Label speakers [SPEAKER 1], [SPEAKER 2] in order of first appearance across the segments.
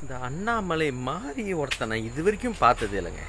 [SPEAKER 1] இந்த அண்ணாமலை மாறி ஒருத்தனை இது வரைக்கும் பார்த்தது இல்லைங்க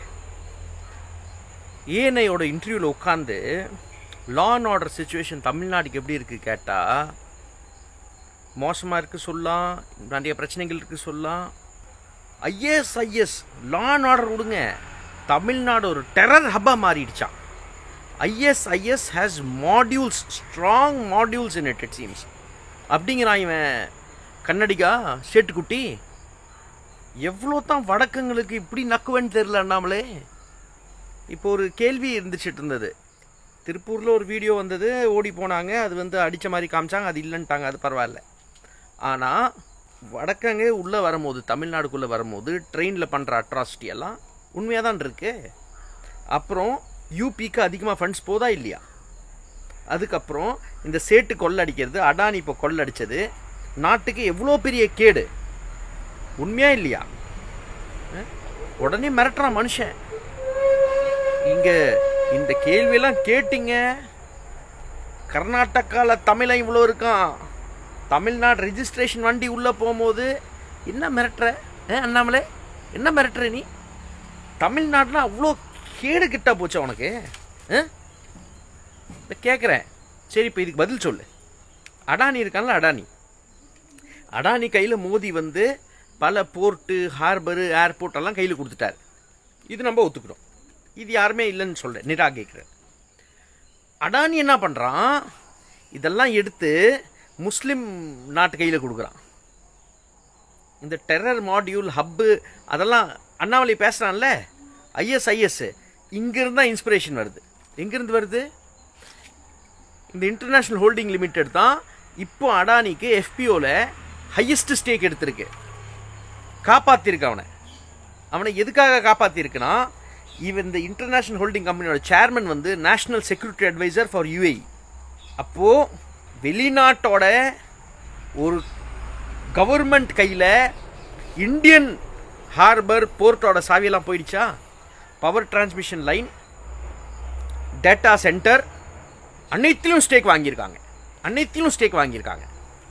[SPEAKER 1] ஏனையோட இன்டர்வியூவில் உட்காந்து லா அண்ட் ஆர்டர் சுச்சுவேஷன் தமிழ்நாட்டுக்கு எப்படி இருக்குது கேட்டால் மோசமாக இருக்குது சொல்லலாம் நிறைய பிரச்சனைகள் இருக்குது சொல்லலாம் IS IS law and order விடுங்க தமிழ்நாடு ஒரு டெரர் ஹப்பாக மாறிடுச்சான் ISIS has modules strong modules in it it seems அப்படிங்கிறான் இவன் கண்ணடிகா சேட்டுக்குட்டி எவ்வளோ தான் வடக்கங்களுக்கு இப்படி நக்குவேன்னு தெரில அண்ணாமலே இப்போ ஒரு கேள்வி இருந்துச்சுட்டு இருந்தது திருப்பூரில் ஒரு வீடியோ வந்தது ஓடி போனாங்க அது வந்து அடித்த மாதிரி காமிச்சாங்க அது இல்லைன்ட்டாங்க அது பரவாயில்ல ஆனால் வடக்கங்க உள்ளே வரும்போது தமிழ்நாடுக்குள்ளே வரும்போது ட்ரெயினில் பண்ணுற அட்ராசிட்டி எல்லாம் உண்மையாக தான் இருக்கு அப்புறம் யூபிக்கு அதிகமாக ஃபண்ட்ஸ் போதா இல்லையா அதுக்கப்புறம் இந்த சேட்டு கொள்ளடிக்கிறது அடானி இப்போ கொள்ளடிச்சது நாட்டுக்கு எவ்வளோ பெரிய கேடு உண்மையா இல்லையா அஹ்? உடனே மிரட்டுறான் மனுஷன் இங்க இந்த கேள்வியெல்லாம் கேட்டீங்க கர்நாடகாவில் தமிழன் இவ்வளோ இருக்கான் தமிழ்நாடு ரெஜிஸ்ட்ரேஷன் வண்டி உள்ளே போகும்போது என்ன மிரட்டுற ஏ அண்ணாமலே என்ன மிரட்டுற நீ தமிழ்நாட்டில் அவ்வளோ கேடு கிட்ட போச்சு உனக்கு இப்போ கேட்குறேன் சரி இப்போ இதுக்கு பதில் சொல்லு அடானி இருக்கான்ல அடானி அடானி கையில் மோதி வந்து பல போர்ட்டு ஹார்பரு ஏர்போர்ட் எல்லாம் கையில் கொடுத்துட்டாரு இது நம்ம ஒத்துக்கிறோம் இது யாருமே இல்லைன்னு சொல்கிறேன் நிராகரிக்கிறேன் அடானி என்ன பண்ணுறான் இதெல்லாம் எடுத்து முஸ்லீம் நாட்டு கையில் கொடுக்குறான் இந்த டெரர் மாடியூல் ஹப்பு அதெல்லாம் அண்ணாமலை பேசுகிறான்ல ஐஎஸ்ஐஎஸ் இங்கிருந்து தான் இன்ஸ்பிரேஷன் வருது எங்கேருந்து வருது இந்த இன்டர்நேஷ்னல் ஹோல்டிங் லிமிடெட் தான் இப்போ அடானிக்கு எஃபிஓவில் ஹையஸ்ட் ஸ்டேக் எடுத்திருக்கு காப்பாற்றிருக்கு அவனை அவனை எதுக்காக காப்பாற்றிருக்குன்னா இவன் இந்த இன்டர்நேஷ்னல் ஹோல்டிங் கம்பெனியோட சேர்மன் வந்து national security adviser for UAE அப்போது வெளிநாட்டோட ஒரு கவர்மெண்ட் கையில் இந்தியன் ஹார்பர் போர்ட்டோட சாவியெல்லாம் போயிடுச்சா power transmission line data centre அனைத்திலும் ஸ்டேக் வாங்கியிருக்காங்க அனைத்திலும் ஸ்டேக் வாங்கியிருக்காங்க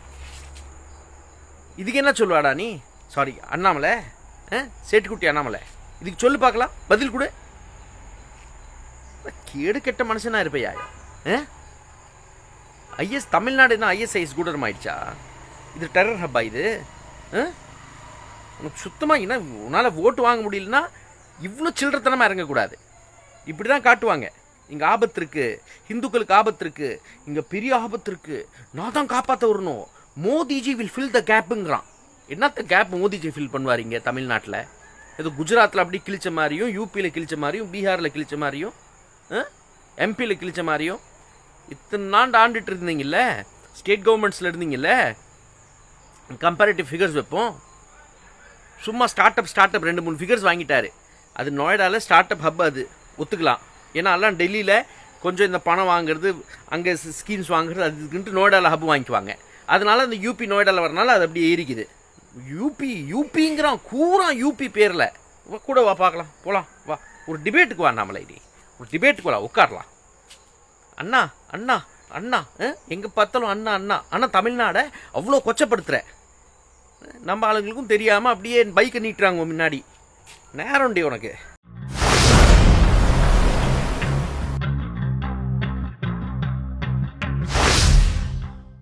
[SPEAKER 1] இதுக்கு என்ன சொல்லுவாடா நீ சாரி அண்ணாமலை ஆ? சேட்டுக்குட்டி அண்ணாமலை இதுக்கு சொல்லு பார்க்கலாம் பதில் கொடு கேடு கெட்ட மனுஷனா இருப்பையா ஐஎஸ் தமிழ்நாடு என்ன ஐஎஸ்ஐஎஸ் கூடரம் ஆயிடுச்சா இது டெரர் ஹப்பா இது ஆ? உனக்கு சுத்தமாக என்ன உன்னால் ஓட்டு வாங்க முடியலன்னா இவ்வளோ சில்லறத்தனமாக இறங்கக்கூடாது இப்படி தான் காட்டுவாங்க இங்கே ஆபத்து இருக்கு ஹிந்துக்களுக்கு ஆபத்து இருக்கு இங்கே பெரிய ஆபத்து இருக்கு நான் தான் காப்பாற்ற வரணும் மோதிஜி வில் ஃபில் த கேப்புங்கிறான் என்னத்த கேப் மோதிஜி ஃபில் பண்ணுவார் இங்கே தமிழ்நாட்டில் ஏதோ குஜராத்தில் அப்படி கிழிச்ச மாதிரியும் யூபியில் கிழிச்ச மாதிரியும் பீகாரில் கிழிச்ச மாதிரியும் எம்பியில் கிழிச்ச மாதிரியும் இத்தனை நாண்டு ஆண்டுட்டு இருந்தீங்கல்ல ஸ்டேட் கவர்மெண்ட்ஸில் இருந்தீங்கல்ல கம்பேரிட்டிவ் ஃபிகர்ஸ் வைப்போம் சும்மா ஸ்டார்ட் அப் ஸ்டார்ட் அப் ரெண்டு மூணு ஃபிகர்ஸ் வாங்கிட்டாரு அது நொய்டாவில் ஸ்டார்ட் அப் ஹப் அது ஒத்துக்கலாம் ஏன்னா எல்லாம் டெல்லியில் கொஞ்சம் இந்த பணம் வாங்குறது அங்கே ஸ்கீம்ஸ் வாங்குறது அதுக்குன்ட்டு நொய்டாவில் ஹப் வாங்கிக்குவாங்க அதனால அந்த யூபி நொய்டாவில் வரனால அது அப்படியே ஏறிக்குது யூபி யூபிங்கிறான் கூறான் யூபி பேரில் கூட வா பார்க்கலாம் போகலாம் வா ஒரு டிபேட்டுக்கு வா நாமலை நீ ஒரு டிபேட்டுக்கு வா உட்காரலாம் அண்ணா அண்ணா அண்ணா எங்கே பார்த்தாலும் அண்ணா அண்ணா அண்ணா தமிழ்நாடை அவ்வளோ கொச்சப்படுத்துகிற நம்ம ஆளுங்களுக்கும் தெரியாமல் அப்படியே பைக்கை நீட்டுறாங்க முன்னாடி நேரம்டி உனக்கு